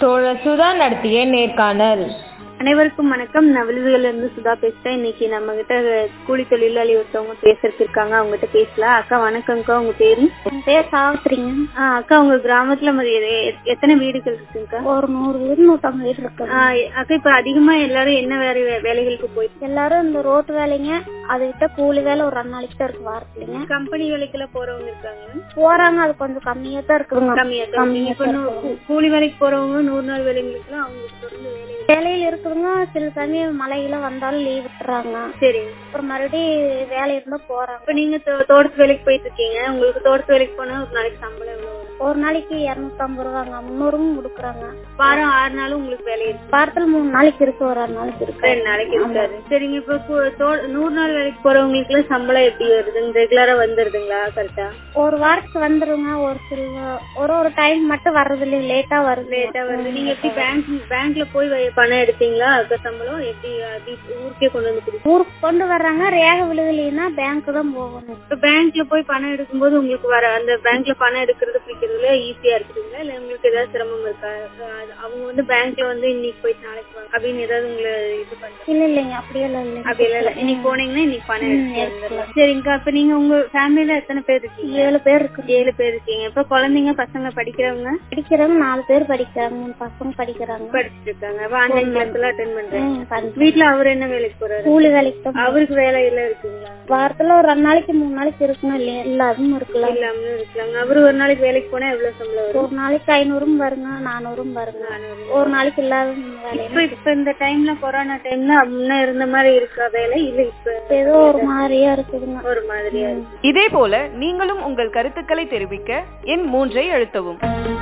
தோழர் சுதா நடத்திய நேர்காணல் அனைவருக்கும் வணக்கம் நான் விழுதுகள்ல இருந்து சுதா பேசுறேன் இன்னைக்கு நம்ம கிட்ட கூலி தொழிலாளி ஒருத்தவங்க பேசுறதுக்கு இருக்காங்க அவங்க கிட்ட பேசலாம் அக்கா வணக்கம்க்கா உங்க பேரு என் பேர் சாவித்திரிங்க ஆ, அக்கா உங்க கிராமத்துல மதி- எ- எத்தனை வீடுகள் இருக்குங்கக்கா ஒரு நூறு வீடு நூற்றம்பது வீடு இருக்கு ஆ, அக்கா இப்ப அதிகமா எல்லாரும் என்ன வேற வே- வேலைகளுக்கு போயிட்டு எல்லாரும் இந்த ரோட்டு வேலைங்க அதை விட்ட கூலி வேலை ஒரு ரெண்டு நாளைக்கு தான் இருக்கு வாரத்துலங்க கம்பெனி வேலைக்கெல்லாம் போறவங்க இருக்காங்க போறாங்க அது கொஞ்சம் கம்மியா தான் இருக்குதுங்க கம்மியா தான் கம்மியா இப்ப நூ- கூ- கூலி வேலைக்கு போறவங்க நூறு நாள் வேலைங்களுக்கு அவங்களுக்கு தொடர்ந்து வேலை இருக்கு. வேலையில இருக்குதுங்க சில சமயம் மழையில வந்தாலும் லீவ் விட்டுறாங்க சரிங்க அப்புறம் மறுபடியும் வேலை இருந்தா போறாங்க இப்ப நீங்க தோ- தோட்டத்து வேலைக்கு போயிட்டு இருக்கீங்க உங்களுக்கு தோட்டத்து வேலைக்கு போனா ஒரு நாளைக்கு சம்பளம் எவ்வளவு வரும் ஒரு நாளைக்கு இரநூத்தம்பது ரூபாங்க முந்நூறும் கொடுக்குறாங்க வாரம் ஆறு நாளும் உங்களுக்கு வேலை இருக்கு வாரத்துல மூணு நாளைக்கு இருக்கு ஒரு ரெண்டு நாளைக்கு இருக்கு ரெண்டு நாளைக்கு இருக்காது சரிங்க இப்ப கு- தோ- நூறு நாள் வேலைக்கு போறவங்களுக்கு எல்லாம் சம்பளம் எப்படி வருதுங்க ரெகுலரா வந்துருதுங்களா கரெக்டா ஒரு வாரத்துக்கு வந்துருங்க ஒரு சில ஒரு ஒரு டைம் மட்டும் வர்றது இல்லை லேட்டா வருது லேட்டா வருது நீங்க எப்படி பேங்க் பேங்க்ல போய் வை- பணம் எடுத்தீங்களா அதுக்கு சம்பளம் எப்படி அப்படி ஊருக்கே கொண்டு வந்து கொடுத்து ஊருக்கு கொண்டு வர்றாங்க ரேக விழுகலைன்னா பேங்க் தான் போகணும் இப்ப பேங்க்ல போய் பணம் எடுக்கும்போது உங்களுக்கு வர அந்த பேங்க்ல பணம் எடுக்கிறது பிடிக்கிறதுல ஈஸியா இருக்குதுங்களா இல்ல உங்களுக்கு ஏதாவது சிரமம் இருக்கா அது- அவங்க வந்து பேங்க்ல வந்து இன்னைக்கு போயிட்டு நாளைக்கு வாங்க அப்படின்னு ஏதாவது உங்களை இது பண்றாங்க இல்ல இல்லைங்க அப்படியே இல்லைங்க அப்படி எல்லாம் இல்ல இன்னைக்கு போனீங்கன்னா இன்னைக்கு பணம் எடுத்து வந்துடலாம் சரிங்கக்கா இப்ப நீங்க உங்க ஃபேமிலில எத்தனை பேர் இருக்கீங்க ஏழு பேர் இருக்கு ஏழு பேர் இருக்கீங்க இப்ப குழந்தைங்க பசங்க படிக்கிறவங்க படிக்கிறவங்க நாலு பேர் படிக்கிறாங்க மூணு பசங்க படிக்கிறாங்க படிச்சுட்டு இருக்காங்க அப்ப ஆன்லைன் கிளாஸ் எல்லாம் அட்டென்ட் பண்றாங்க ம், பண்றேன். வீட்டுல அவர் என்ன வேலைக்கு போறாரு கூலி வேலைக்கு தான் அவருக்கு வேலை எல்லாம் இருக்குங்களா வாரத்துல ஒரு ரெண்டு நாளைக்கு மூணு நாளைக்கு இருக்குங்க இல்லையா இல்லாதும் இருக்கலாம் இல்லாம இருக்கலாங்க அவரு ஒரு நாளைக்கு வேலைக்கு போனா எவ்வளவு சம்பளம் வரும் ஒரு நாளைக்கு ஐநூறும் வருங்க நானூறும் வருங்க ஒரு நாளைக்கு இல்லாத வேலை இப்ப இப்ப இந்த டைம்ல கொரோனா டைம்ல முன்ன இருந்த மாதிரி இருக்கா வேலை இல்ல இப்ப ஏதோ ஒரு மாதிரியா இருக்குதுங்க ஒரு மாதிரியா இருக்கு இதேபோல நீங்களும் உங்கள் கருத்துக்களை தெரிவிக்க எண் மூன்றை அழுத்தவும்